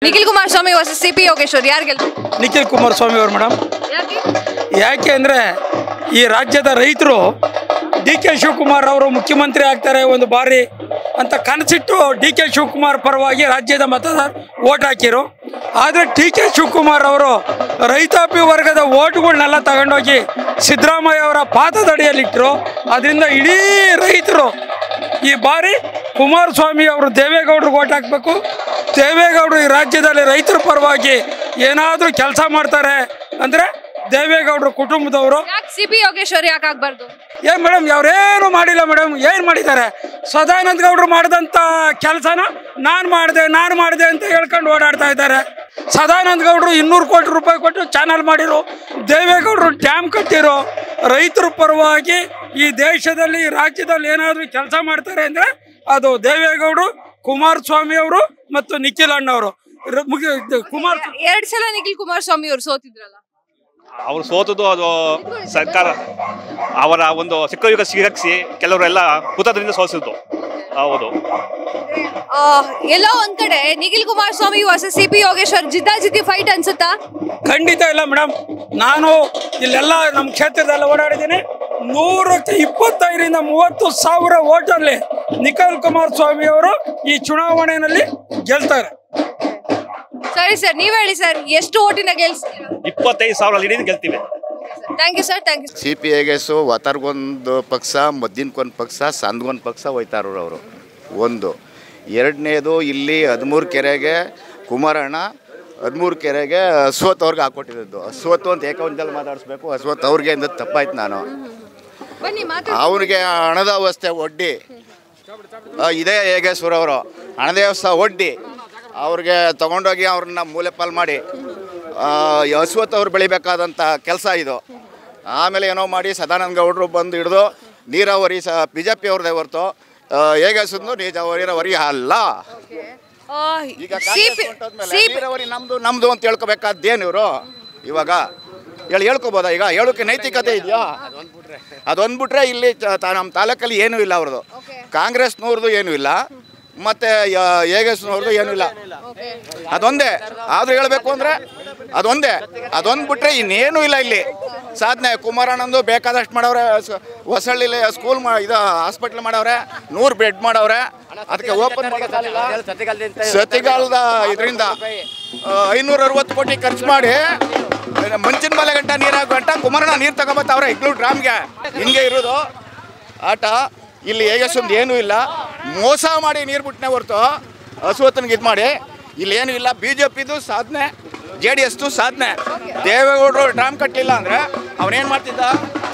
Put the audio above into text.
Nikhil Kumaraswamy versus C P Yogeshwar ಯಾರು ಗೆಲ್ಬೇಕು ನಿಖಿಲ್ ಕುಮಾರಸ್ವಾಮಿ ಅವರು ಮೇಡಮ್ ಯಾಕೆ ಯಾಕೆ ಅಂದರೆ ಈ ರಾಜ್ಯದ ರೈತರು ಡಿ ಕೆ ಶಿವಕುಮಾರ್ ಅವರು ಮುಖ್ಯಮಂತ್ರಿ ಆಗ್ತಾರೆ ಒಂದು ಬಾರಿ ಅಂತ ಕನಸಿಟ್ಟು ಡಿ ಕೆ ಶಿವಕುಮಾರ್ ಪರವಾಗಿ ರಾಜ್ಯದ ಮತದಾರ ಓಟ್ ಹಾಕಿರು ಆದರೆ ಡಿ ಕೆ ಶಿವಕುಮಾರ್ ಅವರು ರೈತಾಪಿ ವರ್ಗದ ಓಟ್ಗಳನ್ನೆಲ್ಲ ತಗೊಂಡೋಗಿ ಸಿದ್ದರಾಮಯ್ಯ ಅವರ ಪಾದದಡಿಯಲ್ಲಿಟ್ಟರು ಅದರಿಂದ ಇಡೀ ರೈತರು ಈ ಬಾರಿ ಕುಮಾರಸ್ವಾಮಿ ಅವರು ದೇವೇಗೌಡರಿಗೆ ಓಟ್ ಹಾಕಬೇಕು ದೇವೇಗೌಡರು ಈ ರಾಜ್ಯದಲ್ಲಿ ರೈತರ ಪರವಾಗಿ ಏನಾದರೂ ಕೆಲಸ ಮಾಡ್ತಾರೆ ಅಂದರೆ ದೇವೇಗೌಡರ ಕುಟುಂಬದವರು ಯಾಕೆ ಸಿ ಪಿ ಯೋಗೇಶ್ವರ್ ಯಾಕೆ ಆಗ್ಬಾರ್ದು ಏನ್ ಮೇಡಮ್ ಅವ್ರೇನು ಮಾಡಿಲ್ಲ ಮೇಡಮ್ ಏನು ಮಾಡಿದ್ದಾರೆ ಸದಾನಂದ ಗೌಡರು ಮಾಡಿದಂಥ ಕೆಲಸನ ನಾನು ಮಾಡಿದೆ ನಾನು ಮಾಡಿದೆ ಅಂತ ಹೇಳ್ಕೊಂಡು ಓಡಾಡ್ತಾ ಇದ್ದಾರೆ ಸದಾನಂದ ಗೌಡರು ಇನ್ನೂರು ಕೋಟಿ ರೂಪಾಯಿ ಕೊಟ್ಟು ಚಾನಲ್ ಮಾಡಿರು ದೇವೇಗೌಡರು ಡ್ಯಾಮ್ ಕಟ್ಟಿರೋ ರೈತರ ಪರವಾಗಿ ಈ ದೇಶದಲ್ಲಿ ಈ ರಾಜ್ಯದಲ್ಲಿ ಏನಾದರೂ ಕೆಲಸ ಮಾಡ್ತಾರೆ ಅಂದರೆ ಅದು ದೇವೇಗೌಡರು ಕುಮಾರಸ್ವಾಮಿ ಅವರು ಮತ್ತು ನಿಖಿಲ್ ಅಣ್ಣವರು ರ- ಮುಗಿ- ಇದು ಕುಮಾರ್ ಎರಡ್ ಸಲ ನಿಖಿಲ್ ಕುಮಾರಸ್ವಾಮಿ ಅವ್ರು ಸೋತಿದ್ರಲ್ಲ ಅವ್ರು ಸೋತದ್ದು ಅದು ಸರ್ಕಾರ ಅವರ ಒಂದು ಸಿಕ್ಕಯುಗ ಸಿಗಕ್ಸಿ ಕೆಲವರೆಲ್ಲ ಹುತದಿಂದ ಸೋಸಿದ್ದು ಹೌದು ಆ, ಎಲ್ಲೋ ಒಂದ್ ಕಡೆ Nikhil Kumaraswamy versus C P Yogeshwar ಜಿದ್ದಾಜಿದ್ದಿ ಫೈಟ್ ಅನ್ಸುತ್ತಾ ಖಂಡಿತ ಇಲ್ಲ ಮೇಡಮ್ ನಾನು ಇಲ್ಲೆಲ್ಲ ನಮ್ಮ ಕ್ಷೇತ್ರದಲ್ಲಿ ಓಡಾಡಿದ್ದೀನಿ ನೂರಕ್ಕೆ ಇಪ್ಪತ್ತೈದರಿಂದ ಮೂವತ್ತು ಸಾವಿರ ಓಟಲ್ಲಿ ನಿಖಿಲ್ ಕುಮಾರಸ್ವಾಮಿ ಅವರು ಈ ಚುನಾವಣೆಯಲ್ಲಿ ಗೆಲ್ತಾರೆ ಸರಿ ಸರ್ ನೀವ್ ಹೇಳಿ ಸರ್ ಎಷ್ಟು ಓಟಿನ ಗೆಲ್ಸ್ತೀರಾ ಇಪ್ಪತ್ತೈದು ಸಾವಿರ ಲೀಡಿಂದ ಗೆಲ್ತೀವಿ thank you sir thank you C P ಐಗೆಸು ವತರ್ಗೊಂದು ಪಕ್ಷ ಮದ್ದಿನ್ಕೊಂದು ಪಕ್ಷ ಸಂದ್ಗೊಂದು ಪಕ್ಷ ಹೋಯ್ತಾರವ್ರು ಅವರು ಒಂದು ಎರಡನೇದು ಇಲ್ಲಿ ಹದಿಮೂರು ಕೆರೆಗೆ ಕುಮಾರಣ್ಣ ಹದಿಮೂರು ಕೆರೆಗೆ ಅಶ್ವಥ್ ಅವ್ರಿಗೆ ಹಾಕೊಟ್ಟಿದ್ದು ಅಶ್ವಥ್ ಅಂತ ಏಕವಂತಲ್ಲಿ ಮಾತಾಡಿಸ್ಬೇಕು ಅಶ್ವಥ್ ಅವ್ರಿಗೆ ಅಂದ ತಪ್ಪಾಯ್ತು ನಾನು ಬನ್ನಿ ಮಾತು ಅವನಿಗೆ ಹಣದ ಅವಸ್ಥೆ ಒಡ್ಡಿ ಆ, ಇದೇ ಹೇಗೇಶ್ವರ ಅವರು ಹಣದ ವ್ಯವಸ್ಥೆ ಒಡ್ಡಿ ಅವ್ರಿಗೆ ತಗೊಂಡೋಗಿ ಅವ್ರನ್ನ ಮೂಲೆಪಾಲ್ ಮಾಡಿ ಆ, ಈ ಅಶ್ವಥ್ ಅವ್ರು ಬೆಳಿಬೇಕಾದಂಥ ಕೆಲಸ ಇದು ಆಮೇಲೆ ಏನೋ ಮಾಡಿ ಸದಾನಂದ ಗೌಡರು ಬಂದು ಹಿಡಿದು ನೀರಾವರಿ ಸ ಬಿ ಜೆ ಪಿ ಅವ್ರದ್ದೇ ಹೊರ್ತು ಹೇಗೇಶ್ವರನು ನೀರಾವರಿ ಅಲ್ಲ ಈಗ ಕಾಂಗ್ರೆಸ್ ಹೊಂಟೋದ್ಮೇಲೆ ನೀರಾವರಿ ನಮ್ದು ನಮ್ದು ಅಂತ ಹೇಳ್ಕೊಬೇಕಾದ್ದೇನು ಇವರು ಇವಾಗ ಹೇಳಿ ಹೇಳ್ಕೊಬೋದಾ ಈಗ ಹೇಳೋಕೆ ನೈತಿಕತೆ ಇದೆಯಾ ಅದೊಂದು ಬಿಟ್ರೆ ಇಲ್ಲಿ ತ- ತ- ನಮ್ಮ ತಾಲೂಕಲ್ಲಿ ಏನೂ ಇಲ್ಲ ಅವ್ರದ್ದು ಕಾಂಗ್ರೆಸ್ನವ್ರದ್ದು ಏನೂ ಇಲ್ಲ ಮತ್ತೆ ಹೇಗೇಶ್ನವ್ರದ್ದು ಏನೂ ಇಲ್ಲ ಅದೊಂದೇ ಆದ್ರೂ ಹೇಳಬೇಕು ಅಂದರೆ ಅದೊಂದೇ ಅದೊಂದು ಬಿಟ್ರೆ ಇನ್ನೇನೂ ಇಲ್ಲ ಇಲ್ಲಿ ಸಾಧನೆ ಕುಮಾರಣ್ಣಂದು ಬೇಕಾದಷ್ಟು ಮಾಡವ್ರೆ ಸ- ಹೊಸಳ್ಳಿಲಿ ಸ್ಕೂಲ್ ಮಾ ಇದು ಹಾಸ್ಪಿಟ್ಲ್ ಮಾಡವ್ರೆ ನೂರು ಬೆಡ್ ಮಾಡವ್ರೆ ಅದಕ್ಕೆ ಓಪನ್ ಸತಿಗಾಲದ ಇದರಿಂದ ಐನೂರ ಅರವತ್ತು ಕೋಟಿ ಖರ್ಚು ಮಾಡಿ ಮಂಚಿನ ಮಲೆ ಗಂಟ ನೀರಾಗ ಗಂಟ ಕುಮಾರಣ್ಣ ನೀರು ತಗೊಬತ್ತವ್ರೆ ಇಗ್ಲೂ ಡ್ರಾಮ್ಗೆ ಹಿಂಗೆ ಇರೋದು ಆಟ ಇಲ್ಲಿ ಹೇಗಷ್ಟೊಂದು ಏನೂ ಇಲ್ಲ ಮೋಸ ಮಾಡಿ ನೀರು ಬಿಟ್ಟನೆ ಹೊರ್ತು ಹಸುವತ್ತನಿಗೆ ಇದು ಮಾಡಿ ಇಲ್ಲಿ ಏನೂ ಇಲ್ಲ ಬಿ ಜೆ ಪಿದು ಸಾಧನೆ ಜೆ ಡಿ ಎಸ್ದು ಸಾಧನೆ ದೇವೇಗೌಡರು ಡ್ರಾಮ್ ಕಟ್ಟಲಿಲ್ಲ ಅಂದರೆ ಅವನೇನು ಮಾಡ್ತಿದ್ದ